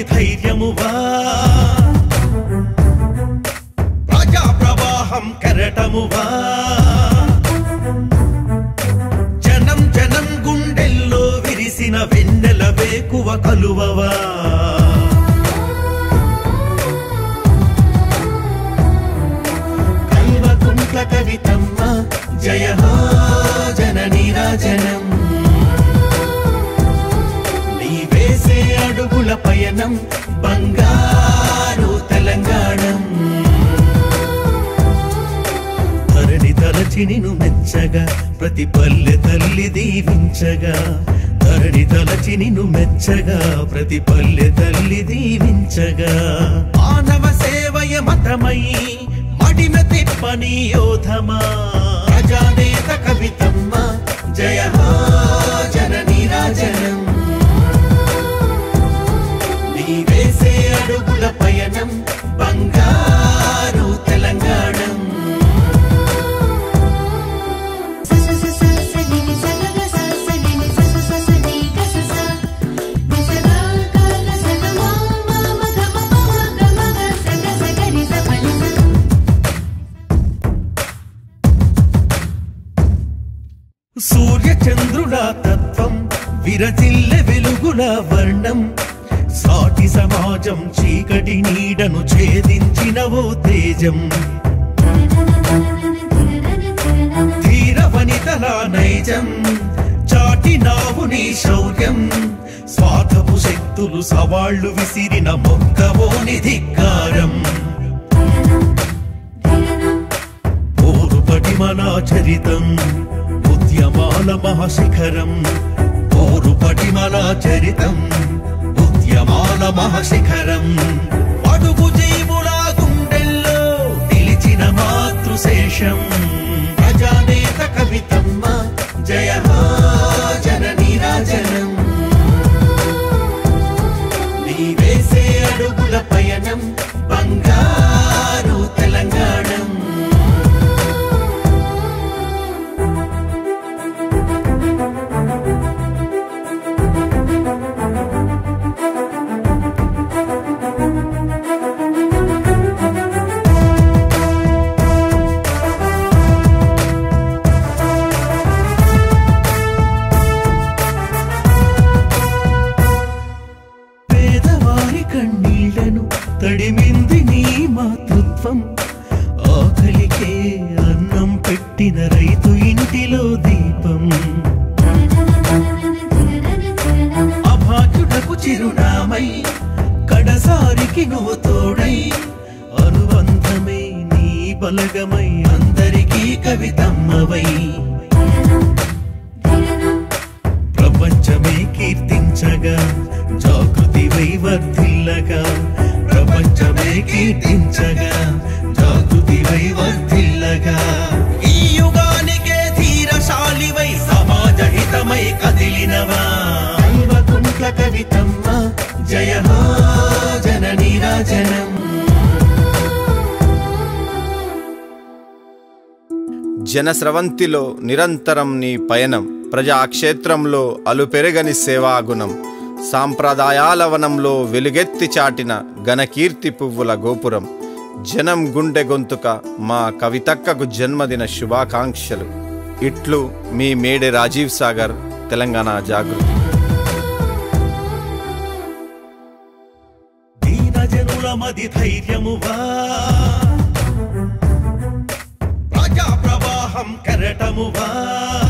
ధైర్యమువా ప్రజా ప్రవాహం కెరటమువా జనం జనం గుండెల్లో విరిసిన వెన్నెల వేకువ కలువవా కల్వకుంట్ల కవితమ్మ జయ హో జననీ రాజనం నీ వేసే అడుగుల పయనం బంగారు తెలంగాణం ధరణి తలచి నిను మెచ్చగా ప్రతి పల్లె తల్లి దీవించగా ధరణి తలచి నిను మెచ్చగా ప్రతి పల్లె తల్లి దీవించగా మానవ సేవయ మతమై మడిమ తిప్పని యోధమా ప్రజానేత కవితమ్మ జయ హో జననీ రాజనం నీ వేసే అడుగుల పయనం బంగారు తెలంగాణం సూర్య చంద్రుల తత్వం విరజిల్లె వెలుగుల వర్ణం సాటి సమాజం చీకటి నీడను ఛేదించినవో తేజం ధీర వనితల నైజం చాటినావు నీ శౌర్యం స్వార్థపు శక్తులు సవాళ్లు విసిరిన మొక్కవోని ధిక్కారం పోరు పటిమల చరితం ఉద్యమాల మహాశిఖరం పోరు పటిమల చరితం ఉద్యమాల మహాశిఖరం అడుగు జీవుల గుండెల్లో నిలిచిన మాతృశేషం ప్రజానేత కవితమ్మ జయ హో జననీ రాజనం నీ వేసే అడుగుల పయనం బంగారు తెలంగాణం పేదవారి కన్నీళ్లను తడిమింది నీ మాతృత్వం ఆకలికే అన్నం పెట్టిన రైతు ఇంటిలో దీపం అభాగ్యుడకు చిరునామై కడసారికి నువ్వు తోడై అనుబంధమే నీ బలగమై అందరికీ కవితమ్మవై ప్రపంచమే కీర్తించగా జాగృతి వైవర్ధిల్లగా ప్రపంచమే కీర్తించగా జాగృతి వైవర్ధిల్లగా ఈ యుగానికే ధీరశాలివై సమాజ హితమై కదిలినవా కల్వకుంట్ల కవితమ్మ జయ హో జననీ రాజనం జనస్రవంతిలో నిరంతరం నీ పయనం ప్రజాక్షేత్రంలో అలుపెరగని సేవాగుణం సాంప్రదాయాల వనంలో వెలుగెత్తి చాటిన ఘనకీర్తి పువ్వుల గోపురం జనం గుండె గొంతుక మా కవితక్కకు జన్మదిన శుభాకాంక్షలు ఇట్లు మీ మేడే రాజీవ్ సాగర్ తెలంగాణ జాగృతి దీనజనుల మది ధైర్యమువా ప్రజా ప్రవాహం కెరటమువా